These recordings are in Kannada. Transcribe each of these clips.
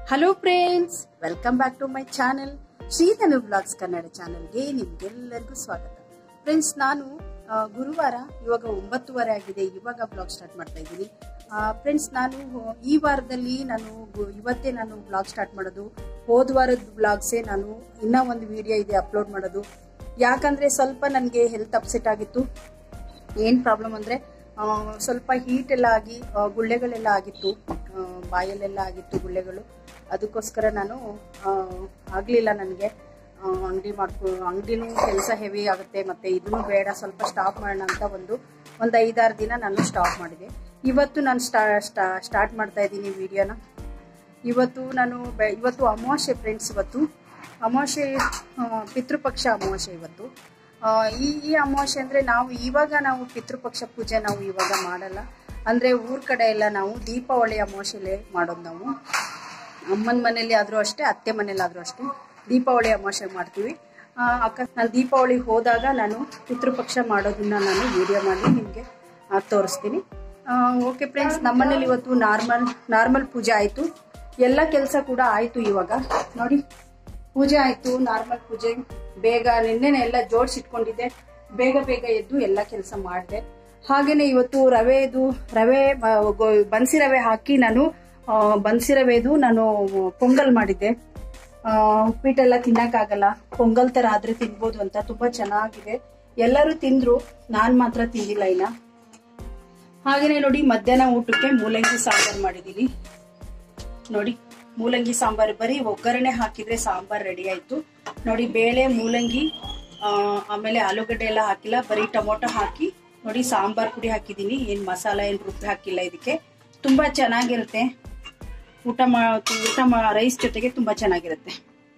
Hello friends welcome back to my channel Shridhanu blogs Kannada ಚಾನೆಲ್ಗೆ ನಿಮ್ಗೆಲ್ಲರಿಗೂ ಸ್ವಾಗತ ಫ್ರೆಂಡ್ಸ್ ನಾನು ಆ, ಗುರುವಾರ ಇವಾಗ ಒಂಬತ್ತುವರೆ ಆಗಿದೆ ಇವಾಗ ಬ್ಲಾಗ್ ಸ್ಟಾರ್ಟ್ ಮಾಡ್ತಾ ಇದ್ದೀನಿ ಫ್ರೆಂಡ್ಸ್ ನಾನು ಈ ವಾರದಲ್ಲಿ ನಾನು ಗು- ಇವತ್ತೇ ನಾನು ಬ್ಲಾಗ್ ಸ್ಟಾರ್ಟ್ ಮಾಡೋದು ಹೋದ ವಾರದ ಬ್ಲಾಗ್ಸೇ ನಾನು ಇನ್ನೂ ಒಂದು ವಿಡಿಯೋ ಇದೆ ಅಪ್ಲೋಡ್ ಮಾಡೋದು ಯಾಕಂದ್ರೆ ಸ್ವಲ್ಪ ನನಗೆ ಹೆಲ್ತ್ ಅಪ್ಸೆಟ್ ಆಗಿತ್ತು ಏನು ಪ್ರಾಬ್ಲಮ್ ಅಂದರೆ ಸ್ವಲ್ಪ ಹೀಟ್ ಎಲ್ಲ ಆಗಿ ಆ, ಗುಳ್ಳೆಗಳೆಲ್ಲ ಆಗಿತ್ತು ಆ, ಬಾಯಲ್ಲೆಲ್ಲ ಆಗಿತ್ತು ಗುಳ್ಳೆಗಳು ಅದಕ್ಕೋಸ್ಕರ ನಾನು ಆಗಲಿಲ್ಲ ನನಗೆ ಅಂಗಡಿ ಮಾಡ್ಕೊ ಅಂಗಡಿನೂ ಕೆಲಸ ಹೆವಿ ಆಗುತ್ತೆ ಮತ್ತು ಇದನ್ನು ಬೇಡ ಸ್ವಲ್ಪ ಸ್ಟಾಪ್ ಮಾಡೋಣ ಅಂತ ಒಂದು ಒಂದು ಐದಾರು ದಿನ ನಾನು ಸ್ಟಾಪ್ ಮಾಡಿದೆ ಇವತ್ತು ನಾನು ಸ್ಟಾ ಸ್ಟಾ- ಸ್ಟಾರ್ಟ್ ಮಾಡ್ತಾ ಇದ್ದೀನಿ ವಿಡಿಯೋನ ಇವತ್ತು ನಾನು ಬೆ- ಇವತ್ತು ಅಮಾವಾಸ್ಯೆ ಫ್ರೆಂಡ್ಸ್ ಇವತ್ತು ಅಮಾವಾಸ್ಯೆ ಆ, ಪಿತೃಪಕ್ಷ ಅಮಾವಾಸ್ಯೆ ಇವತ್ತು ಆ, ಈ ಈ ಅಮಾವಾಸ್ಯೆ ಅಂದರೆ ನಾವು ಇವಾಗ ನಾವು ಪಿತೃಪಕ್ಷ ಪೂಜೆ ನಾವು ಇವಾಗ ಮಾಡಲ್ಲ ಅಂದರೆ ಊರ ಕಡೆ ಎಲ್ಲ ನಾವು ದೀಪಾವಳಿ ಅಮಾವಾಸ್ಯೆಲೆ ಮಾಡೋದು ನಾವು ಅಮ್ಮನ ಮನೇಲಿ ಆದರೂ ಅಷ್ಟೇ ಅತ್ತೆ ಮನೇಲಿ ಆದರೂ ಅಷ್ಟೇ ದೀಪಾವಳಿ ಅಮಾವಾಸ್ಯೆ ಮಾಡ್ತೀವಿ ಆ, ಅಕ್ಕ ನಾನು ದೀಪಾವಳಿ ಹೋದಾಗ ನಾನು ಪಿತೃಪಕ್ಷ ಮಾಡೋದನ್ನ ನಾನು ವಿಡಿಯೋ ಮಾಡಿ ನಿಮಗೆ ತೋರಿಸ್ತೀನಿ ಓಕೆ ಫ್ರೆಂಡ್ಸ್ ನಮ್ಮನೇಲಿ ಇವತ್ತು ನಾರ್ಮಲ್ ನಾರ್ಮಲ್ ಪೂಜೆ ಆಯಿತು ಎಲ್ಲ ಕೆಲಸ ಕೂಡ ಆಯಿತು ಇವಾಗ ನೋಡಿ ಪೂಜೆ ಆಯಿತು ನಾರ್ಮಲ್ ಪೂಜೆ ಬೇಗ ನಿನ್ನೆನೆ ಎಲ್ಲ ಜೋಡಿಸಿಟ್ಕೊಂಡಿದ್ದೆ ಬೇಗ ಬೇಗ ಎದ್ದು ಎಲ್ಲ ಕೆಲಸ ಮಾಡಿದೆ ಹಾಗೇನೆ ಇವತ್ತು ರವೆದು ರವೆ ಬ- ಗೊ- ಬನ್ಸಿ ರವೆ ಹಾಕಿ ನಾನು ಆ, ಬನ್ಸಿ ರವೆದು ನಾನು ಪೊಂಗಲ್ ಮಾಡಿದ್ದೆ ಆ, ಉಪ್ಪಿಟ್ಟೆಲ್ಲ ತಿನ್ನಕ್ಕಾಗಲ್ಲ ಪೊಂಗಲ್ ತರ ಆದ್ರೆ ತಿನ್ಬೋದು ಅಂತ ತುಂಬಾ ಚೆನ್ನಾಗಿದೆ ಎಲ್ಲರೂ ತಿಂದ್ರು ನಾನ್ ಮಾತ್ರ ತಿಂದಿಲ್ಲ ಇನ್ನ ಹಾಗೇನೆ ನೋಡಿ ಮಧ್ಯಾಹ್ನ ಊಟಕ್ಕೆ ಮೂಲಂಗಿ ಸಾಂಬಾರ್ ಮಾಡಿದೀನಿ ನೋಡಿ ಮೂಲಂಗಿ ಸಾಂಬಾರ್ ಬರೀ ಒಗ್ಗರಣೆ ಹಾಕಿದ್ರೆ ಸಾಂಬಾರ್ ರೆಡಿ ಆಯ್ತು ನೋಡಿ ಬೇಳೆ ಮೂಲಂಗಿ ಆ, ಆಮೇಲೆ ಆಲೂಗಡ್ಡೆ ಎಲ್ಲ ಹಾಕಿಲ್ಲ ಬರೀ ಟೊಮೊಟೊ ಹಾಕಿ ನೋಡಿ ಸಾಂಬಾರ್ ಪುಡಿ ಹಾಕಿದೀನಿ ಏನ್ ಮಸಾಲ ಏನ್ ರುಬ್ಬಿ ಹಾಕಿಲ್ಲ ಇದಕ್ಕೆ ತುಂಬಾ ಚೆನ್ನಾಗಿರುತ್ತೆ ಊಟ ಮಾ ಊಟ ಮಾ ರೈಸ್ ಜೊತೆಗೆ ತುಂಬಾ ಚೆನ್ನಾಗಿರುತ್ತೆ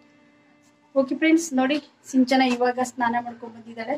ಓಕೆ ಫ್ರೆಂಡ್ಸ್ ನೋಡಿ ಸಿಂಚನ ಇವಾಗ ಸ್ನಾನ ಮಾಡ್ಕೊಂಡ್ ಬಂದಿದ್ದಾಳೆ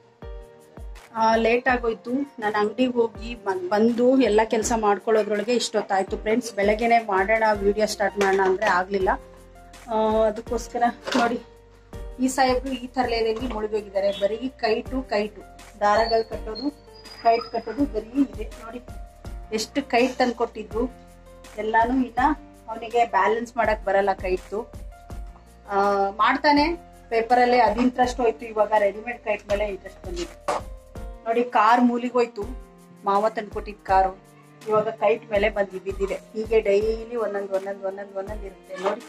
ಲೇಟ್ ಆಗೋಯ್ತು ನಾನು ಅಂಗಡಿಗೆ ಹೋಗಿ ಬಂ- ಬಂದು ಎಲ್ಲ ಕೆಲಸ ಮಾಡ್ಕೊಳ್ಳೋದ್ರೊಳಗೆ ಇಷ್ಟೊತ್ತಾಯ್ತು ಫ್ರೆಂಡ್ಸ್ ಬೆಳಗ್ಗೆನೆ ಮಾಡೋಣ ವಿಡಿಯೋ ಸ್ಟಾರ್ಟ್ ಮಾಡೋಣ ಅಂದ್ರೆ ಆಗ್ಲಿಲ್ಲ ಆ, ಅದಕ್ಕೋಸ್ಕರ ನೋಡಿ ಈ ಸಾಹೇಬ್ರು ಈ ತರಲೆಯಲ್ಲಿ ಮುಳುಗೋಗಿದ್ದಾರೆ ಬರೀ ಕೈಟು ಕೈಟು ದಾರಗಳು ಕಟ್ಟೋದು ಕೈಟ್ ಕಟ್ಟೋದು ಬರೀ ಇದೆ ನೋಡಿ ಎಷ್ಟು ಕೈಟ್ ತಂದು ಕೊಟ್ಟಿದ್ದು ಎಲ್ಲಾನು ಇನ್ನ ಅವನಿಗೆ ಬ್ಯಾಲೆನ್ಸ್ ಮಾಡಕ್ ಬರಲ್ಲ ಕೈಟು ಆ, ಮಾಡ್ತಾನೆ ಪೇಪರಲ್ಲೇ ಅದು ಇಂಟ್ರೆಸ್ಟ್ ಹೋಯ್ತು ಇವಾಗ ರೆಡಿಮೇಡ್ ಕೈಟ್ ಮೇಲೆ ಇಂಟ್ರೆಸ್ಟ್ ಬಂದಿದೆ ನೋಡಿ ಕಾರ್ ಮೂಲಿಗೋಯ್ತು ಮಾವ ತಂದ್ಕೊಟ್ಟಿದ್ ಕಾರು ಇವಾಗ ಕೈಟ್ ಮೇಲೆ ಬಂದು ಬಿದ್ದಿದೆ ಹೀಗೆ ಡೈಲಿ ಒಂದೊಂದು ಒಂದೊಂದು ಒಂದೊಂದು ಒಂದೊಂದು ಇರುತ್ತೆ ನೋಡಿ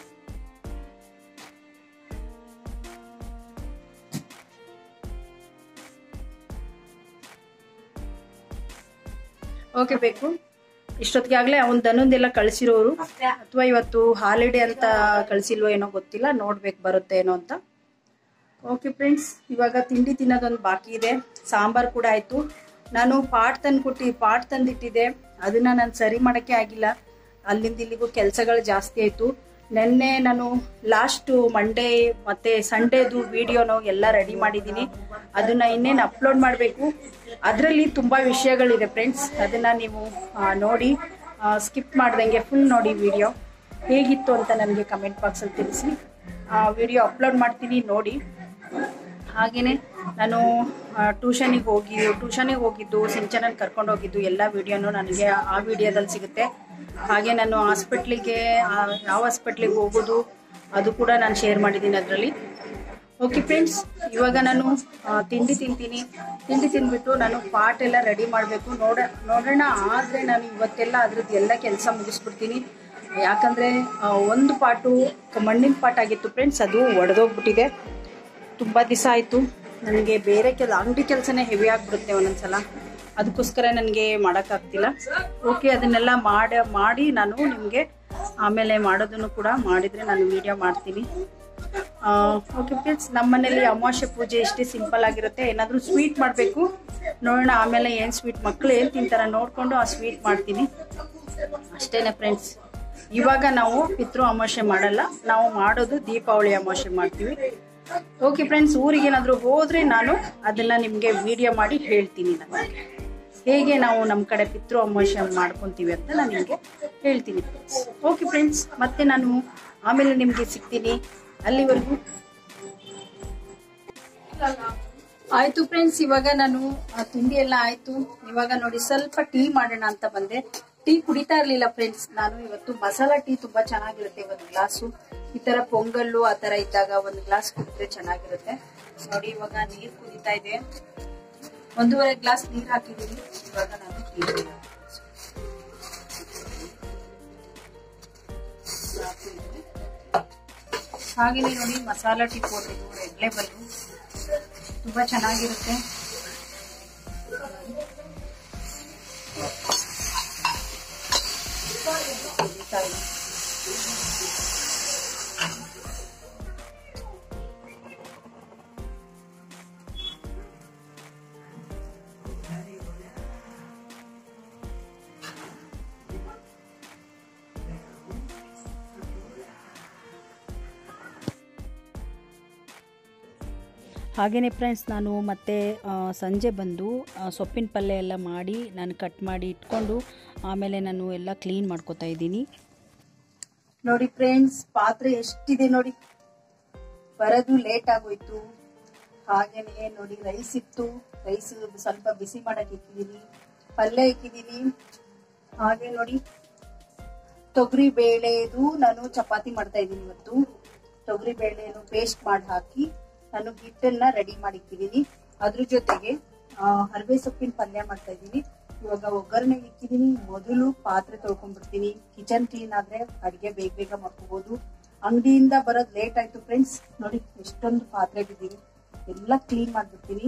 ಓಕೆ ಬೇಕು ಇಷ್ಟೊತ್ತಿಗೆ ಆಗ್ಲೇ ಅವ್ನ್ ದನಂದೆಲ್ಲ ಕಳ್ಸಿರೋರು ಅಥವಾ ಇವತ್ತು ಹಾಲಿಡೇ ಅಂತ ಕಳ್ಸಿಲ್ವೋ ಏನೋ ಗೊತ್ತಿಲ್ಲ ನೋಡ್ಬೇಕು ಬರುತ್ತೆ ಏನೋ ಅಂತ ಓಕೆ ಫ್ರೆಂಡ್ಸ್ ಇವಾಗ ತಿಂಡಿ ತಿನ್ನೋದೊಂದು ಬಾಕಿ ಇದೆ ಸಾಂಬಾರ್ ಕೂಡ ಆಯ್ತು ನಾನು ಪಾಟ್ ತಂದು ಕೊಟ್ಟಿ ಪಾಟ್ ತಂದಿಟ್ಟಿದ್ದೆ ಅದನ್ನ ನಾನು ಸರಿ ಮಾಡೋಕ್ಕೆ ಆಗಿಲ್ಲ ಅಲ್ಲಿಂದ ಇಲ್ಲಿಗೂ ಕೆಲಸಗಳು ಜಾಸ್ತಿ ಆಯ್ತು ನಿನ್ನೆ ನಾನು ಲಾಸ್ಟ್ ಮಂಡೇ ಮತ್ತೆ ಸಂಡೇದು ವಿಡಿಯೋನು ಎಲ್ಲ ರೆಡಿ ಮಾಡಿದ್ದೀನಿ ಅದನ್ನ ಇನ್ನೇನು ಅಪ್ಲೋಡ್ ಮಾಡಬೇಕು ಅದರಲ್ಲಿ ತುಂಬಾ ವಿಷಯಗಳಿದೆ ಫ್ರೆಂಡ್ಸ್ ಅದನ್ನ ನೀವು ಆ, ನೋಡಿ ಸ್ಕಿಪ್ ಮಾಡ್ದಂಗೆ ಫುಲ್ ನೋಡಿ ವಿಡಿಯೋ ಹೇಗಿತ್ತು ಅಂತ ನನಗೆ ಕಮೆಂಟ್ ಬಾಕ್ಸಲ್ಲಿ ತಿಳಿಸಿ ವಿಡಿಯೋ ಅಪ್ಲೋಡ್ ಮಾಡ್ತೀನಿ ನೋಡಿ ಹಾಗೆಯೇ ನಾನು ಟ್ಯೂಷನಿಗೆ ಹೋಗಿ ಟ್ಯೂಷನಿಗೆ ಹೋಗಿದ್ದು ಸಿಂಚನನ್ ಕರ್ಕೊಂಡು ಹೋಗಿದ್ದು ಎಲ್ಲ ವಿಡಿಯೋನು ನನಗೆ ಆ ವಿಡಿಯೋದಲ್ಲಿ ಸಿಗುತ್ತೆ ಹಾಗೆ ನಾನು ಹಾಸ್ಪಿಟ್ಲಿಗೆ ಯಾವ ಹಾಸ್ಪಿಟ್ಲಿಗೆ ಹೋಗೋದು ಅದು ಕೂಡ ನಾನು ಶೇರ್ ಮಾಡಿದ್ದೀನಿ ಅದರಲ್ಲಿ ಓಕೆ ಫ್ರೆಂಡ್ಸ್ ಇವಾಗ ನಾನು ಆ, ತಿಂಡಿ ತಿಂತೀನಿ ತಿಂಡಿ ತಿಂದ್ಬಿಟ್ಟು ನಾನು ಪಾಟ್ ಎಲ್ಲ ರೆಡಿ ಮಾಡಬೇಕು ನೋಡ ನೋಡೋಣ ಆದರೆ ನಾನು ಇವತ್ತೆಲ್ಲ ಅದ್ರದ್ದು ಎಲ್ಲ ಕೆಲಸ ಮುಗಿಸ್ಬಿಡ್ತೀನಿ ಯಾಕಂದರೆ ಒಂದು ಪಾಟು ಮಣ್ಣಿನ ಪಾಟ್ ಆಗಿತ್ತು ಫ್ರೆಂಡ್ಸ್ ಅದು ಒಡೆದೋಗ್ಬಿಟ್ಟಿದೆ ತುಂಬ ದಿವಸ ಆಯಿತು ನನಗೆ ಬೇರೆ ಕೆಲ ಅಂಗಡಿ ಕೆಲಸನೇ ಹೆವಿ ಆಗಿಬಿಡುತ್ತೆ ಒಂದೊಂದ್ಸಲ ಅದಕ್ಕೋಸ್ಕರ ನನಗೆ ಮಾಡೋಕ್ಕಾಗ್ತಿಲ್ಲ ಓಕೆ ಅದನ್ನೆಲ್ಲ ಮಾಡ ಮಾಡಿ ನಾನು ನಿಮಗೆ ಆಮೇಲೆ ಮಾಡೋದನ್ನು ಕೂಡ ಮಾಡಿದರೆ ನಾನು ವಿಡಿಯೋ ಮಾಡ್ತೀನಿ ಓಕೆ ಫ್ರೆಂಡ್ಸ್ ನಮ್ಮ ಮನೇಲಿ ಅಮಾವಾಸ್ಯೆ ಪೂಜೆ ಇಷ್ಟೇ ಸಿಂಪಲ್ ಆಗಿರುತ್ತೆ ಏನಾದರೂ ಸ್ವೀಟ್ ಮಾಡಬೇಕು ನೋಡೋಣ ಆಮೇಲೆ ಏನು ಸ್ವೀಟ್ ಮಕ್ಕಳು ಏನು ತಿಂತಾರ ನೋಡಿಕೊಂಡು ಆ ಸ್ವೀಟ್ ಮಾಡ್ತೀನಿ ಅಷ್ಟೇನೆ ಫ್ರೆಂಡ್ಸ್ ಇವಾಗ ನಾವು ಪಿತೃ ಅಮಾವಾಸ್ಯೆ ಮಾಡಲ್ಲ ನಾವು ಮಾಡೋದು ದೀಪಾವಳಿ ಅಮಾವಾಸ್ಯೆ ಮಾಡ್ತೀವಿ ಓಕೆ ಫ್ರೆಂಡ್ಸ್ ಊರಿಗೆ ಏನಾದರೂ ಹೋದ್ರೆ ನಾನು ಅದನ್ನ ನಿಮಗೆ ವಿಡಿಯೋ ಮಾಡಿ ಹೇಳ್ತೀನಿ ನಾನು ಹೇಗೆ ನಾವು ನಮ್ಮ ಕಡೆ ಪಿತೃ ಅಮಾವಾಸ್ಯೆ ಮಾಡ್ಕೊಂತೀವಿ ಅಂತ ನಾನು ನಿಮಗೆ ಹೇಳ್ತೀನಿ ಓಕೆ ಫ್ರೆಂಡ್ಸ್ ಮತ್ತೆ ನಾನು ಆಮೇಲೆ ನಿಮಗೆ ಸಿಗ್ತೀನಿ ಅಲ್ಲಿವರೆಗೂ ಆಯ್ತು ಫ್ರೆಂಡ್ಸ್ ಇವಾಗ ನಾನು ಆ, ತಿಂಡಿ ಎಲ್ಲ ಆಯ್ತು ಇವಾಗ ನೋಡಿ ಸ್ವಲ್ಪ ಟೀ ಮಾಡೋಣ ಅಂತ ಬಂದೆ ಟೀ ಕುಡಿತಾ ಇರ್ಲಿಲ್ಲ ಫ್ರೆಂಡ್ಸ್ ನಾನು ಇವತ್ತು ಮಸಾಲಾ ಟೀ ತುಂಬಾ ಚೆನ್ನಾಗಿರುತ್ತೆ ಒಂದು ಗ್ಲಾಸು ಈ ತರ ಪೊಂಗಲ್ಲು ಆ ತರ ಇದ್ದಾಗ ಒಂದು ಗ್ಲಾಸ್ ಕುಡಿದ್ರೆ ಚೆನ್ನಾಗಿರುತ್ತೆ ನೋಡಿ ಇವಾಗ ನೀರ್ ಕುದಿತಾ ಇದೆ ಒಂದೂವರೆ ಗ್ಲಾಸ್ ನೀರ್ ಹಾಕಿದೀನಿ ಇವಾಗ ನಾನು ಟೀ ಹಾಗೇನೆ ನೋಡಿ ಮಸಾಲಾ ಟೀ ಪೌಡರ್ ಇದು ರೆಡ್ ಲೇಬಲ್ ತುಂಬಾ ಚೆನ್ನಾಗಿರುತ್ತೆ ಕುದೀತಾ ಇದೆ. ಹಾಗೆಯೇ ಫ್ರೆಂಡ್ಸ್ ನಾನು ಮತ್ತೆ ಆ, ಸಂಜೆ ಬಂದು ಆ, ಸೊಪ್ಪಿನ ಪಲ್ಯ ಎಲ್ಲ ಮಾಡಿ ನಾನು ಕಟ್ ಮಾಡಿ ಇಟ್ಕೊಂಡು ಆಮೇಲೆ ನಾನು ಎಲ್ಲ ಕ್ಲೀನ್ ಮಾಡ್ಕೊತಾ ಇದ್ದೀನಿ ನೋಡಿ ಫ್ರೆಂಡ್ಸ್ ಪಾತ್ರೆ ಎಷ್ಟಿದೆ ನೋಡಿ ಬರೋದು ಲೇಟ್ ಆಗೋಯ್ತು ಹಾಗೇನೆ ನೋಡಿ ರೈಸ್ ಇತ್ತು ರೈಸ್ ಸ್ವಲ್ಪ ಬಿಸಿ ಮಾಡಕ್ ಇಕ್ಕಿದೀನಿ ಪಲ್ಯ ಇಕ್ಕಿದೀನಿ ಹಾಗೆ ನೋಡಿ ತೊಗರಿ ಬೇಳೆದು ನಾನು ಚಪಾತಿ ಮಾಡ್ತಾ ಇದ್ದೀನಿ ಇವತ್ತು ತೊಗರಿ ಬೇಳೆನು ಪೇಸ್ಟ್ ಮಾಡಿ ಹಾಕಿ ನಾನು ಹಿಟ್ಟನ್ನ ರೆಡಿ ಮಾಡಿ ಇಕ್ಕಿದೀನಿ ಅದ್ರ ಜೊತೆಗೆ ಆ, ಹರವೆ ಸೊಪ್ಪಿನ ಪಲ್ಯ ಮಾಡ್ತಾ ಇದ್ದೀನಿ ಇವಾಗ ಒಗ್ಗರಣೆ ಇಕ್ಕಿದೀನಿ ಮೊದಲು ಪಾತ್ರೆ ತೊಳ್ಕೊಂಡ್ಬಿಡ್ತೀನಿ ಕಿಚನ್ ಕ್ಲೀನ್ ಆದ್ರೆ ಅಡಿಗೆ ಬೇಗ ಬೇಗ ಮಾಡ್ಕೋಬಹುದು ಅಂಗಡಿಯಿಂದ ಬರೋದ್ ಲೇಟ್ ಆಯ್ತು ಫ್ರೆಂಡ್ಸ್ ನೋಡಿ ಎಷ್ಟೊಂದು ಪಾತ್ರೆ ಬಿದ್ದೀನಿ ಎಲ್ಲ ಕ್ಲೀನ್ ಮಾಡ್ಬಿಡ್ತೀನಿ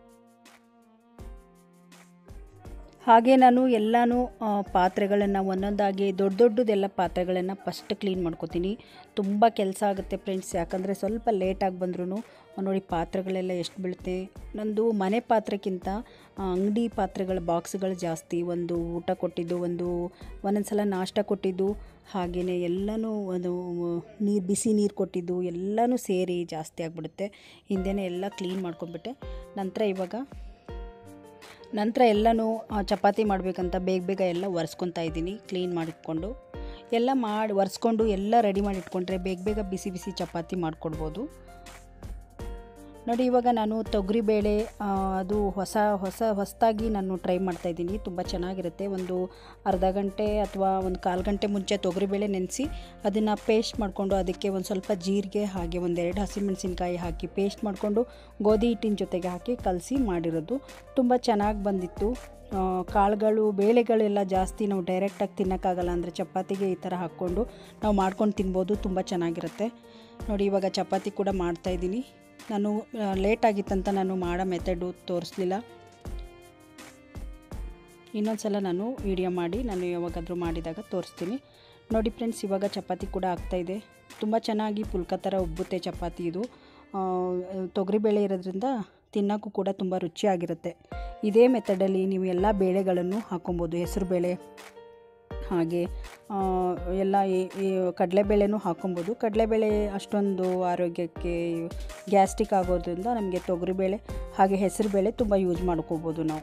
ಹಾಗೆ ನಾನು ಎಲ್ಲನೂ ಪಾತ್ರೆಗಳನ್ನು ಒಂದೊಂದಾಗಿ ದೊಡ್ಡ ದೊಡ್ಡದೆಲ್ಲ ಪಾತ್ರೆಗಳನ್ನು ಫಸ್ಟ್ ಕ್ಲೀನ್ ಮಾಡ್ಕೊತೀನಿ ತುಂಬ ಕೆಲಸ ಆಗುತ್ತೆ ಫ್ರೆಂಡ್ಸ್ ಯಾಕಂದರೆ ಸ್ವಲ್ಪ ಲೇಟಾಗಿ ಬಂದ್ರೂ ನೋಡಿ ಪಾತ್ರೆಗಳೆಲ್ಲ ಎಷ್ಟು ಬೀಳುತ್ತೆ ನಂದು ಮನೆ ಪಾತ್ರೆಕ್ಕಿಂತ ಅಂಗಡಿ ಪಾತ್ರೆಗಳ ಬಾಕ್ಸ್ಗಳು ಜಾಸ್ತಿ ಒಂದು ಊಟ ಕೊಟ್ಟಿದ್ದು ಒಂದು ಒಂದೊಂದು ಸಲ ನಾಷ್ಟ ಕೊಟ್ಟಿದ್ದು ಹಾಗೆಯೇ ಎಲ್ಲನೂ ಒಂದು ನೀರು ಬಿಸಿ ನೀರು ಕೊಟ್ಟಿದ್ದು ಎಲ್ಲನೂ ಸೇರಿ ಜಾಸ್ತಿ ಆಗಿಬಿಡುತ್ತೆ ಹಿಂದೆನೇ ಎಲ್ಲ ಕ್ಲೀನ್ ಮಾಡ್ಕೊಂಡ್ಬಿಟ್ಟೆ ನಂತರ ಇವಾಗ ನಂತರ ಎಲ್ಲನೂ ಆ, ಚಪಾತಿ ಮಾಡಬೇಕಂತ ಬೇಗ ಬೇಗ ಎಲ್ಲ ಒರೆಸ್ಕೊತಾ ಇದ್ದೀನಿ ಕ್ಲೀನ್ ಮಾಡಿಟ್ಕೊಂಡು ಎಲ್ಲ ಮಾಡಿ ಒರೆಸ್ಕೊಂಡು ಎಲ್ಲ ರೆಡಿ ಮಾಡಿ ಇಟ್ಕೊಂಡ್ರೆ ಬೇಗ ಬೇಗ ಬಿಸಿ ಬಿಸಿ ಚಪಾತಿ ಮಾಡಿಕೊಡ್ಬೋದು ನೋಡಿ ಇವಾಗ ನಾನು ತೊಗರಿಬೇಳೆ ಅದು ಹೊಸ ಹೊಸ ಹೊಸದಾಗಿ ನಾನು ಟ್ರೈ ಮಾಡ್ತಾಯಿದ್ದೀನಿ ತುಂಬ ಚೆನ್ನಾಗಿರುತ್ತೆ ಒಂದು ಅರ್ಧ ಗಂಟೆ ಅಥವಾ ಒಂದು ಕಾಲು ಗಂಟೆ ಮುಂಚೆ ತೊಗರಿಬೇಳೆ ನೆನೆಸಿ ಅದನ್ನು ಪೇಸ್ಟ್ ಮಾಡಿಕೊಂಡು ಅದಕ್ಕೆ ಒಂದು ಸ್ವಲ್ಪ ಜೀರಿಗೆ ಹಾಗೆ ಒಂದೆರಡು ಹಸಿಮೆಣಸಿನ್ಕಾಯಿ ಹಾಕಿ ಪೇಸ್ಟ್ ಮಾಡಿಕೊಂಡು ಗೋಧಿ ಹಿಟ್ಟಿನ ಜೊತೆಗೆ ಹಾಕಿ ಕಲಸಿ ಮಾಡಿರೋದು ತುಂಬ ಚೆನ್ನಾಗಿ ಬಂದಿತ್ತು ಆ, ಕಾಳುಗಳು ಬೇಳೆಗಳೆಲ್ಲ ಜಾಸ್ತಿ ನಾವು ಡೈರೆಕ್ಟಾಗಿ ತಿನ್ನೋಕ್ಕಾಗಲ್ಲ ಅಂದರೆ ಚಪಾತಿಗೆ ಈ ಥರ ಹಾಕ್ಕೊಂಡು ನಾವು ಮಾಡ್ಕೊಂಡು ತಿನ್ಬೋದು ತುಂಬ ಚೆನ್ನಾಗಿರುತ್ತೆ ನೋಡಿ ಇವಾಗ ಚಪಾತಿ ಕೂಡ ಮಾಡ್ತಾಯಿದ್ದೀನಿ ನಾನು ಲೇಟ್ ಆಗಿತ್ತಂತ ನಾನು ಮಾಡೋ ಮೆಥಡು ತೋರಿಸ್ಲಿಲ್ಲ ಇನ್ನೊಂದು ಸಲ ನಾನು ವಿಡಿಯೋ ಮಾಡಿ ನಾನು ಯಾವಾಗಾದರೂ ಮಾಡಿದಾಗ ತೋರಿಸ್ತೀನಿ ನೋಡಿ ಫ್ರೆಂಡ್ಸ್ ಇವಾಗ ಚಪಾತಿ ಕೂಡ ಆಗ್ತಾಯಿದೆ ತುಂಬ ಚೆನ್ನಾಗಿ ಪುಲ್ಕ ಥರ ಉಬ್ಬುತ್ತೆ ಚಪಾತಿ ಇದು ಆ, ತೊಗರಿಬೇಳೆ ಇರೋದ್ರಿಂದ ತಿನ್ನೋಕ್ಕೂ ಕೂಡ ತುಂಬ ರುಚಿಯಾಗಿರುತ್ತೆ ಇದೇ ಮೆಥಡಲ್ಲಿ ನೀವು ಎಲ್ಲ ಬೇಳೆಗಳನ್ನು ಹಾಕೊಬೋದು ಹೆಸರುಬೇಳೆ ಹಾಗೆ ಆ, ಎಲ್ಲ ಈ- ಈ ಕಡಲೆಬೇಳೆನೂ ಹಾಕೊಬೋದು ಕಡಲೆಬೇಳೆ ಅಷ್ಟೊಂದು ಆರೋಗ್ಯಕ್ಕೆ ಗ್ಯಾಸ್ಟ್ರಿಕ್ ಆಗೋದ್ರಿಂದ ನಮಗೆ ತೊಗರಿಬೇಳೆ ಹಾಗೆ ಹೆಸರುಬೇಳೆ ತುಂಬ ಯೂಸ್ ಮಾಡ್ಕೋಬೋದು ನಾವು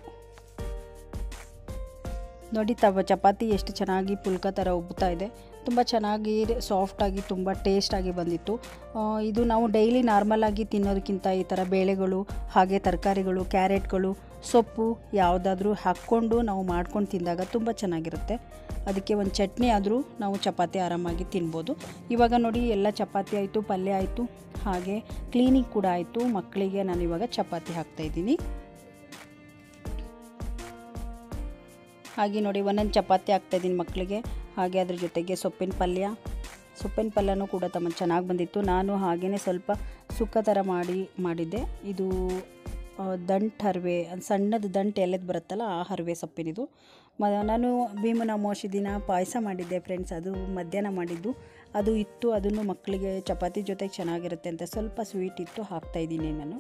ನೋಡಿ ತವ ಚಪಾತಿ ಎಷ್ಟು ಚೆನ್ನಾಗಿ ಪುಲ್ಕ ಥರ ಉಬ್ಬುತ್ತಾ ಇದೆ ತುಂಬ ಚೆನ್ನಾಗಿ ಸಾಫ್ಟಾಗಿ ತುಂಬ ಟೇಸ್ಟಾಗಿ ಬಂದಿತ್ತು ಆ, ಇದು ನಾವು ಡೈಲಿ ನಾರ್ಮಲಾಗಿ ತಿನ್ನೋದಕ್ಕಿಂತ ಈ ಥರ ಬೇಳೆಗಳು ಹಾಗೆ ತರಕಾರಿಗಳು ಕ್ಯಾರೆಟ್ಗಳು ಸೊಪ್ಪು ಯಾವುದಾದ್ರೂ ಹಾಕ್ಕೊಂಡು ನಾವು ಮಾಡ್ಕೊಂಡು ತಿಂದಾಗ ತುಂಬ ಚೆನ್ನಾಗಿರುತ್ತೆ ಅದಕ್ಕೆ ಒಂದು ಚಟ್ನಿ ಆದರೂ ನಾವು ಚಪಾತಿ ಆರಾಮಾಗಿ ತಿನ್ಬೋದು ಇವಾಗ ನೋಡಿ ಎಲ್ಲ ಚಪಾತಿ ಆಯಿತು ಪಲ್ಯ ಆಯಿತು ಹಾಗೆ ಕ್ಲೀನಿಂಗ್ ಕೂಡ ಆಯಿತು ಮಕ್ಕಳಿಗೆ ನಾನು ಇವಾಗ ಚಪಾತಿ ಹಾಕ್ತಾಯಿದ್ದೀನಿ ಹಾಗೆ ನೋಡಿ ಒಂದೊಂದು ಚಪಾತಿ ಹಾಕ್ತಾಯಿದ್ದೀನಿ ಮಕ್ಕಳಿಗೆ ಹಾಗೆ ಅದ್ರ ಜೊತೆಗೆ ಸೊಪ್ಪಿನ ಪಲ್ಯ ಸೊಪ್ಪಿನ ಪಲ್ಯನೂ ಕೂಡ ತಮ್ಮ ಚೆನ್ನಾಗಿ ಬಂದಿತ್ತು ನಾನು ಹಾಗೆಯೇ ಸ್ವಲ್ಪ ಸುಕ್ಕ ಥರ ಮಾಡಿ ಮಾಡಿದ್ದೆ ಇದು ಆ, ದಂಟ್ ಹರಿವೆ ಸಣ್ಣದು ದಂಟು ಎಲೆದು ಬರುತ್ತಲ್ಲ ಆ ಹರಿವೆ ಸೊಪ್ಪಿನಿದು ಮ ನಾನು ಭೀಮನ ಅಮಾವಾಸ್ಯೆ ದಿನ ಪಾಯಸ ಮಾಡಿದ್ದೆ ಫ್ರೆಂಡ್ಸ್ ಅದು ಮಧ್ಯಾಹ್ನ ಮಾಡಿದ್ದು ಅದು ಇತ್ತು ಅದನ್ನು ಮಕ್ಕಳಿಗೆ ಚಪಾತಿ ಜೊತೆಗೆ ಚೆನ್ನಾಗಿರುತ್ತೆ ಅಂತ ಸ್ವಲ್ಪ ಸ್ವೀಟ್ ಇತ್ತು ಹಾಕ್ತಾಯಿದ್ದೀನಿ ನಾನು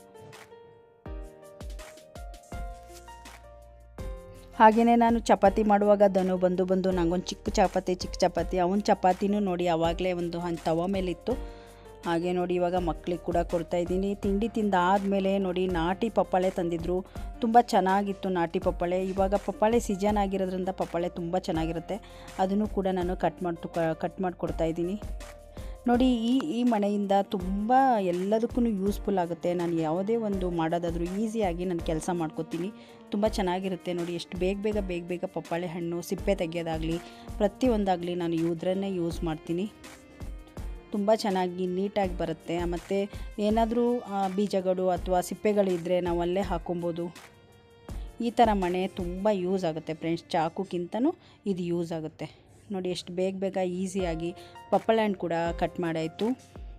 ಹಾಗೆಯೇ ನಾನು ಚಪಾತಿ ಮಾಡುವಾಗ ಧನು ಬಂದು ಬಂದು ನಂಗೊಂದು ಚಿಕ್ಕ ಚಪಾತಿ ಚಿಕ್ಕ ಚಪಾತಿ ಅವನ ಚಪಾತಿನೂ ನೋಡಿ ಆವಾಗಲೇ ಒಂದು ಹಂಗೆ ತವ ಮೇಲಿತ್ತು ಹಾಗೆ ನೋಡಿ ಇವಾಗ ಮಕ್ಳಿಗೆ ಕೂಡ ಕೊಡ್ತಾ ಇದ್ದೀನಿ ತಿಂಡಿ ತಿಂದಾದಮೇಲೆ ನೋಡಿ ನಾಟಿ ಪಪ್ಪಾಳೆ ತಂದಿದ್ರು ತುಂಬ ಚೆನ್ನಾಗಿತ್ತು ನಾಟಿ ಪಪ್ಪಾಳೆ ಇವಾಗ ಪಪ್ಪಾಳೆ ಸೀಸನ್ ಆಗಿರೋದ್ರಿಂದ ಪಪ್ಪಾಳೆ ತುಂಬ ಚೆನ್ನಾಗಿರುತ್ತೆ ಅದನ್ನು ಕೂಡ ನಾನು ಕಟ್ ಮಾಡಿ ಕಟ್ ಮಾಡಿ ಕೊಡ್ತಾ ಇದ್ದೀನಿ ನೋಡಿ ಈ ಈ ಮನೆಯಿಂದ ತುಂಬ ಎಲ್ಲದಕ್ಕೂ ಯೂಸ್ಫುಲ್ ಆಗುತ್ತೆ ನಾನು ಯಾವುದೇ ಒಂದು ಮಾಡೋದಾದರೂ ಈಸಿಯಾಗಿ ನಾನು ಕೆಲಸ ಮಾಡ್ಕೋತೀನಿ ತುಂಬ ಚೆನ್ನಾಗಿರುತ್ತೆ ನೋಡಿ ಎಷ್ಟು ಬೇಗ ಬೇಗ ಬೇಗ ಬೇಗ ಪಪ್ಪಾಳೆ ಹಣ್ಣು ಸಿಪ್ಪೆ ತೆಗೆಯೋದಾಗಲಿ ಪ್ರತಿಯೊಂದಾಗಲಿ ನಾನು ಇದ್ರನ್ನೇ ಯೂಸ್ ಮಾಡ್ತೀನಿ ತುಂಬ ಚೆನ್ನಾಗಿ ನೀಟಾಗಿ ಬರುತ್ತೆ ಮತ್ತು ಏನಾದರೂ ಬೀಜಗಳು ಅಥವಾ ಸಿಪ್ಪೆಗಳಿದ್ದರೆ ನಾವು ಅಲ್ಲೇ ಹಾಕೊಬೋದು ಈ ಥರ ಮಣೆ ತುಂಬ ಯೂಸ್ ಆಗುತ್ತೆ ಫ್ರೆಂಡ್ಸ್ ಚಾಕುಕ್ಕಿಂತನೂ ಇದು ಯೂಸ್ ಆಗುತ್ತೆ ನೋಡಿ ಎಷ್ಟು ಬೇಗ ಬೇಗ ಈಸಿಯಾಗಿ ಪಪ್ಪಳ ಹಣ್ಣು ಕೂಡ ಕಟ್ ಮಾಡಾಯಿತು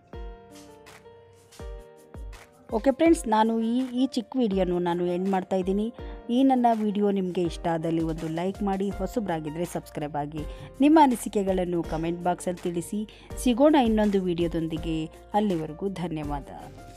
ಓಕೆ ಫ್ರೆಂಡ್ಸ್ ನಾನು ಈ ಈ ಚಿಕ್ಕ ವಿಡಿಯೋನು ನಾನು ಎಂಡ್ ಮಾಡ್ತಾ ಇದ್ದೀನಿ ಈ ನನ್ನ ವಿಡಿಯೋ ನಿಮಗೆ ಇಷ್ಟ ಆದಲ್ಲಿ ಒಂದು ಲೈಕ್ ಮಾಡಿ ಹೊಸಬ್ರಾಗಿದ್ದರೆ ಸಬ್ಸ್ಕ್ರೈಬ್ ಆಗಿ ನಿಮ್ಮ ಅನಿಸಿಕೆಗಳನ್ನು ಕಮೆಂಟ್ ಬಾಕ್ಸಲ್ಲಿ ತಿಳಿಸಿ ಸಿಗೋಣ ಇನ್ನೊಂದು ವಿಡಿಯೋದೊಂದಿಗೆ ಅಲ್ಲಿವರೆಗೂ ಧನ್ಯವಾದ